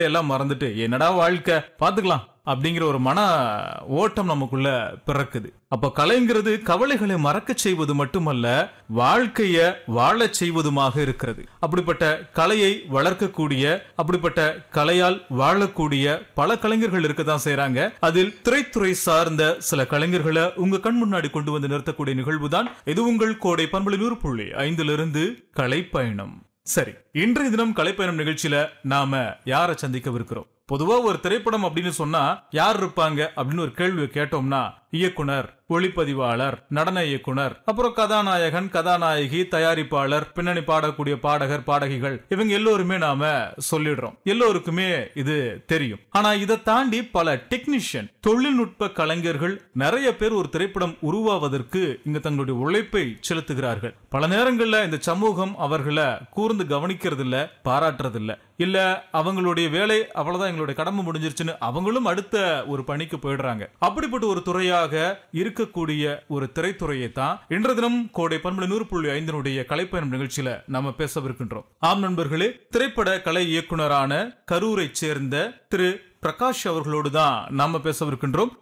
எல்லாம் மறந்துட்டு என்னடா வாழ்க்கை பாத்துக்கலாம் அப்படிங்கிற ஒரு மன ஓட்டம் நமக்குள்ள பிறக்குது அப்ப கலைங்கிறது கவலைகளை மறக்கச் செய்வது மட்டுமல்ல வாழ்க்கைய வாழச் செய்வதுமாக இருக்கிறது அப்படிப்பட்ட கலையை வளர்க்கக்கூடிய அப்படிப்பட்ட கலையால் வாழக்கூடிய பல கலைஞர்கள் இருக்கத்தான் செய்றாங்க அதில் திரைத்துறை சார்ந்த சில கலைஞர்களை உங்க கண் முன்னாடி கொண்டு வந்து நிறுத்தக்கூடிய நிகழ்வுதான் இது உங்கள் கோடை பண்பலை நூறு புள்ளி ஐந்திலிருந்து கலைப்பயணம் சரி இன்றைய தினம் கலைப்பயணம் நிகழ்ச்சியில நாம யாரை சந்திக்கவிருக்கிறோம் பொதுவா ஒரு திரைப்படம் அப்படின்னு சொன்னா யார் இருப்பாங்க அப்படின்னு ஒரு கேள்வியை கேட்டோம்னா இயக்குனர் ஒளிப்பதிவாளர் நடன இயக்குனர் அப்புறம் கதாநாயகன் கதாநாயகி தயாரிப்பாளர் பின்னணி பாடக்கூடிய பாடகர் பாடகிகள் இவங்க எல்லோருமே நாம சொல்லிடுறோம் எல்லோருக்குமே இது தெரியும் ஆனா இதை தாண்டி பல டெக்னீஷியன் தொழில்நுட்ப கலைஞர்கள் நிறைய பேர் ஒரு திரைப்படம் உருவாவதற்கு இங்க தங்களுடைய உழைப்பை செலுத்துகிறார்கள் பல நேரங்கள்ல இந்த சமூகம் அவர்களை கூர்ந்து கவனிக்கிறது இல்ல பாராட்டுறது இல்ல இல்ல அவங்களுடைய வேலை அவ்வளவுதான் எங்களுடைய கடமை முடிஞ்சிருச்சுன்னு அவங்களும் அடுத்த ஒரு பணிக்கு போயிடுறாங்க அப்படிப்பட்ட ஒரு துறையாக இருக்கக்கூடிய ஒரு திரைத்துறையை தான் இன்று தினம் கோடை பண்பலை நூறு புள்ளி ஐந்தினுடைய கலைப்பயணம் நிகழ்ச்சியில நாம பேசவிருக்கின்றோம் ஆம் நண்பர்களே திரைப்பட கலை இயக்குனரான கரூரை சேர்ந்த திரு பிரகாஷ் அவர்களோடு தான் நாம பேசவிருக்கின்றோம்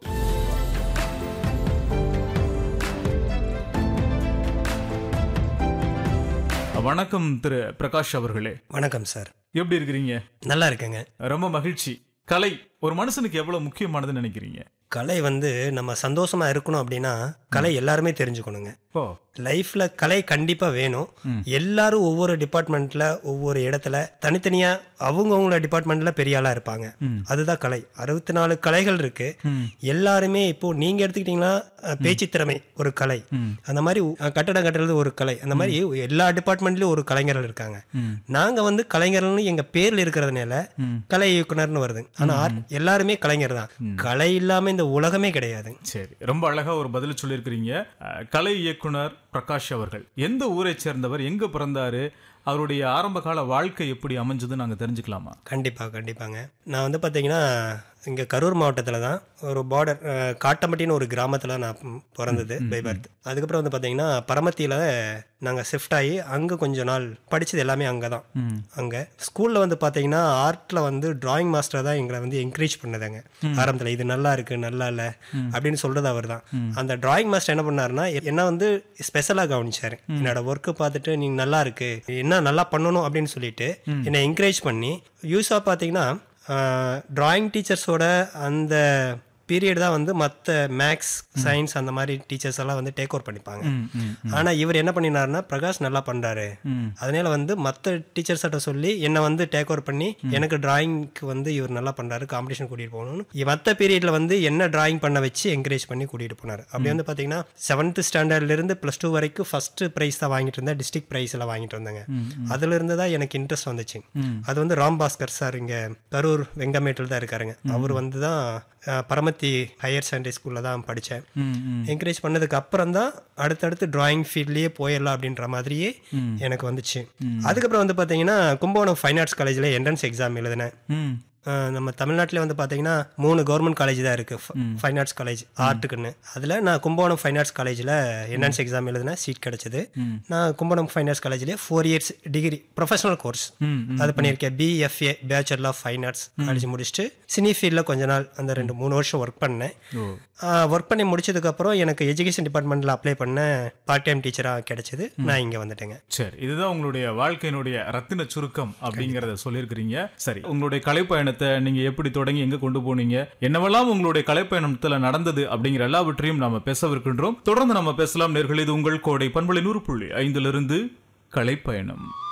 வணக்கம் திரு பிரகாஷ் அவர்களே வணக்கம் சார் எப்படி இருக்கிறீங்க நல்லா இருக்கேங்க ரொம்ப மகிழ்ச்சி கலை ஒரு மனுஷனுக்கு எவ்வளவு முக்கியமானதுன்னு நினைக்கிறீங்க கலை வந்து நம்ம சந்தோஷமா இருக்கணும் அப்படின்னா கலை எல்லாருமே தெரிஞ்சுக்கணுங்க ஓ லைஃப்ல கலை கண்டிப்பா வேணும் எல்லாரும் ஒவ்வொரு டிபார்ட்மெண்ட்ல ஒவ்வொரு இடத்துல தனித்தனியா அவங்கவுங்கள டிபார்ட்மெண்ட்ல பெரிய ஆளா இருப்பாங்க அதுதான் கலை அறுபத்தி நாலு கலைகள் இருக்கு எல்லாருமே இப்போ நீங்க எடுத்துக்கிட்டீங்கன்னா அஹ், பேச்சு திறமை ஒரு கலை அந்த மாதிரி அஹ், கட்டடம் கட்டுறது ஒரு கலை அந்த மாதிரி எல்லா டிபார்ட்மெண்ட்லயும் ஒரு கலைஞர்கள் இருக்காங்க நாங்க வந்து கலைஞர்கள்னு எங்க பேர்ல இருக்கிறதுனால கலை இயக்குனர்னு வருது ஆனா art எல்லாருமே கலைஞர் தான் கலை இல்லாம இந்த உலகமே கிடையாது சரி ரொம்ப அழகா ஒரு பதில் சொல்லியிருக்கிறீங்க அஹ், கலை இயக்குனர் பிரகாஷ் அவர்கள் எந்த ஊரை சேர்ந்தவர் எங்க பிறந்தாரு அவருடைய ஆரம்ப கால வாழ்க்கை எப்படி அமைஞ்சதுன்னு நாங்க தெரிஞ்சுக்கலாமா கண்டிப்பா கண்டிப்பாங்க நான் வந்து பார்த்தீங்கன்னா இங்கே கரூர் மாவட்டத்தில் தான் ஒரு பார்டர் காட்டம்பட்டின்னு ஒரு கிராமத்தில் நான் ம், பிறந்தது பை பர்த் அதுக்கப்புறம் வந்து பார்த்தீங்கன்னா பரமத்தியில் நாங்கள் ஷிஃப்ட் ஆகி அங்கே கொஞ்ச நாள் படித்தது எல்லாமே அங்கே தான் அங்கே ஸ்கூலில் வந்து பார்த்தீங்கன்னா ஆர்ட்டில் வந்து டிராயிங் மாஸ்டர் தான் எங்களை வந்து என்கரேஜ் பண்ணதாங்க ஆரம்பத்தில் இது நல்லா இருக்கு நல்லா இல்லை அப்படின்னு சொல்றது அவர் தான் அந்த டிராயிங் மாஸ்டர் என்ன பண்ணாருன்னா என்ன வந்து ஸ்பெஷலாக கவனிச்சாரு என்னோட ஒர்க்கு பார்த்துட்டு நீங்க நல்லா இருக்கு என்ன நல்லா பண்ணணும் அப்படின்னு சொல்லிட்டு என்னை என்கரேஜ் பண்ணி யூஸாக பார்த்தீங்கன்னா டிராயிங் டீச்சர்ஸோட அந்த பீரியட் தான் வந்து மற்ற மேக்ஸ் சயின்ஸ் அந்த மாதிரி டீச்சர்ஸ் எல்லாம் வந்து டேக் ஓவர் பண்ணிப்பாங்க ஆனா இவர் என்ன பண்ணினாருன்னா பிரகாஷ் நல்லா பண்றாரு அதனால வந்து மற்ற டீச்சர்ஸ்கிட்ட சொல்லி என்னை வந்து டேக் ஓவர் பண்ணி எனக்கு டிராயிங்க்கு வந்து இவர் நல்லா பண்றாரு காம்படிஷன் கூட்டிட்டு போகணும்னு மற்ற பீரியட்ல வந்து என்ன டிராயிங் பண்ண வச்சு என்கரேஜ் பண்ணி கூட்டிட்டு போனார் அப்படி வந்து பாத்தீங்கன்னா செவன்த் ஸ்டாண்டர்ட்ல இருந்து பிளஸ் டூ வரைக்கும் ஃபர்ஸ்ட் பிரைஸ் தான் வாங்கிட்டு இருந்தேன் டிஸ்ட்ரிக்ட் பிரைஸ் எல்லாம் வாங்கிட்டு இருந்தேங்க அதுல இருந்து தான் எனக்கு இன்ட்ரெஸ்ட் வந்துச்சு அது வந்து ராம் பாஸ்கர் சார் இங்க கரூர் வெங்கமேட்டில் தான் இருக்காருங்க அவர் வந்து தான் அஹ், பரமத்தி ஹையர் செகண்டரி ஸ்கூல்ல தான் படித்தேன் என்கரேஜ் பண்ணதுக்கு அப்புறம் தான் அடுத்தடுத்து டிராயிங் ஃபீல்ட்லயே போயிடலாம் அப்படின்ற மாதிரியே எனக்கு வந்துச்சு அதுக்கப்புறம் வந்து பார்த்தீங்கன்னா கும்பகோணம் ஃபைன் ஆர்ட்ஸ் காலேஜில் என்ட்ரன்ஸ் எக்ஸாம் எழுதினேன் ம் அஹ் நம்ம தமிழ்நாட்டில் வந்து பார்த்தீங்கன்னா மூணு கவர்மெண்ட் காலேஜ் தான் இருக்கு ஃபைன் ஆர்ட்ஸ் காலேஜ் ஆர்ட்டுக்குன்னு அதில் நான் கும்பகோணம் ஃபைன் ஆர்ட்ஸ் காலேஜில் என்ட்ரன்ஸ் எக்ஸாம் எழுதினேன் சீட் கிடைச்சது நான் கும்பகோணம் ஃபைன் ஆர்ட்ஸ் காலேஜ்லேயே four years degree professional course அது பண்ணியிருக்கேன் BFA bachelor of fine arts college முடிச்சுட்டு சினி ஃபீல்டில் கொஞ்ச நாள் அந்த ரெண்டு மூணு வருஷம் ஒர்க் பண்ணேன் ஒர்க் பண்ணி முடிச்சதுக்கப்புறம் எனக்கு எஜுகேஷன் டிபார்ட்மெண்ட்டில் அப்ளை பண்ண பார்ட் டைம் டீச்சராக கிடைச்சது நான் இங்கே வந்துட்டேங்க சரி இதுதான் உங்களுடைய வாழ்க்கையினுடைய ரத்தின சுருக்கம் அப்படிங்கறத சொல்லியிருக்கிறீங்க சரி உங்களுடைய கலைப்பயணத்தை நீங்க எப்படி தொடங்கி எங்க கொண்டு போனீங்க என்னவெல்லாம் உங்களுடைய கலைப்பயணத்துல நடந்தது அப்படிங்கிற எல்லாவற்றையும் நாம பேசவிருக்கின்றோம் தொடர்ந்து நம்ம பேசலாம் நேர்கள் இது உங்கள் கோடை பண்பலை நூறு புள்ளி ஐந்திலிருந்து கலைப்பயணம்